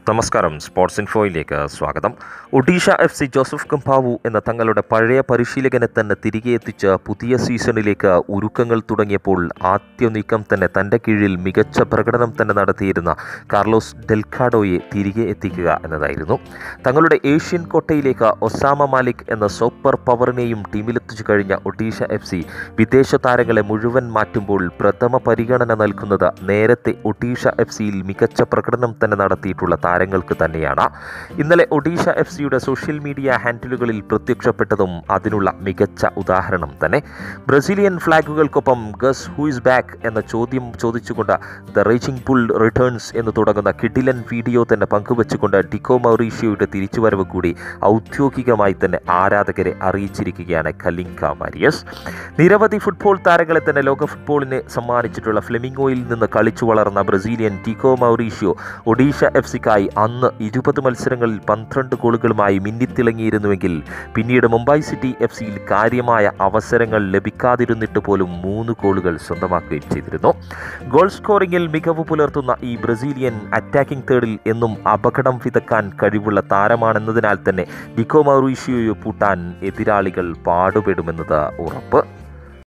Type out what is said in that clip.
നമസ്കാരം സ്പോർട്സ് ഇൻഫോയിലേക്ക് സ്വാഗതം Odisha F C Joseph Gombau എന്ന തങ്ങളുടെ പഴയ പരിശീലകനെ തന്നെ തിരികെ എത്തിച്ച് പുതിയ സീസണിലേക്ക് ഒരുക്കങ്ങൾ തുടങ്ങിയപ്പോൾ ആദ്യ നീക്കം തന്നെ തൻ്റെ കീഴിൽ മികച്ച പ്രകടനം തന്നെ നടത്തിയിരുന്ന കാർലോസ് ഡെൽക്കാഡോയെ തിരികെ എത്തിക്കുക എന്നതായിരുന്നു തങ്ങളുടെ ഏഷ്യൻ കോട്ടയിലേക്ക് ഒസാമ മാലിക് എന്ന സൂപ്പർ പവറിനെയും ടീമിലെത്തിച്ചു കഴിഞ്ഞ ഒഡീഷ എഫ് സി വിദേശ താരങ്ങളെ മുഴുവൻ മാറ്റുമ്പോൾ പ്രഥമ പരിഗണന നൽകുന്നത് നേരത്തെ ഒഡീഷ എഫ് സിയിൽ മികച്ച പ്രകടനം തന്നെ നടത്തിയിട്ടുള്ള താരങ്ങൾക്ക് തന്നെയാണ് ഇന്നലെ ഒഡീഷ എഫ് സിയുടെ സോഷ്യൽ മീഡിയ ഹാൻഡിലുകളിൽ പ്രത്യക്ഷപ്പെട്ടതും അതിനുള്ള മികച്ച ഉദാഹരണം തന്നെ ബ്രസീലിയൻ ഫ്ലാഗുകൾക്കൊപ്പം ഗസ് ഹു ഇസ് ബാക്ക് എന്ന ചോദ്യം ചോദിച്ചുകൊണ്ട് ദ റേച്ചിങ് പുൾ റിട്ടേൺസ് എന്ന് തുടങ്ങുന്ന കിഡിലൻ വീഡിയോ തന്നെ പങ്കുവച്ചുകൊണ്ട് ഡിക്കോ മൗറീഷ്യോയുടെ തിരിച്ചുവരവ് കൂടി ഔദ്യോഗികമായി തന്നെ ആരാധകരെ അറിയിച്ചിരിക്കുകയാണ് കലിങ്ക മാരിയസ് നിരവധി ഫുട്ബോൾ താരങ്ങളെ തന്നെ ലോക ഫുട്ബോളിന് സമ്മാനിച്ചിട്ടുള്ള ഫ്ലെമിംഗോയിൽ നിന്ന് കളിച്ചു വളർന്ന Brazilian Diego Mauricio Odisha F സിക്കായി അന്ന് ഇരുപത് മത്സരങ്ങളിൽ പന്ത്രണ്ട് ഗോളുകളുമായി മിന്നിത്തിളങ്ങിയിരുന്നുവെങ്കിൽ പിന്നീട് മുംബൈ സിറ്റി എഫ് സിയിൽ കാര്യമായ അവസരങ്ങൾ ലഭിക്കാതിരുന്നിട്ട് പോലും മൂന്ന് ഗോളുകൾ സ്വന്തമാക്കുകയും ചെയ്തിരുന്നു ഗോൾ സ്കോറിംഗിൽ മികവ് പുലർത്തുന്ന ഈ ബ്രസീലിയൻ അറ്റാക്കിംഗ് തേർഡിൽ എന്നും അപകടം വിതക്കാൻ കഴിവുള്ള താരമാണെന്നതിനാൽ തന്നെ ഡിക്കോ മൗറീഷ്യോയെ പൂട്ടാൻ എതിരാളികൾ പാടുപെടുമെന്നത് ഉറപ്പ്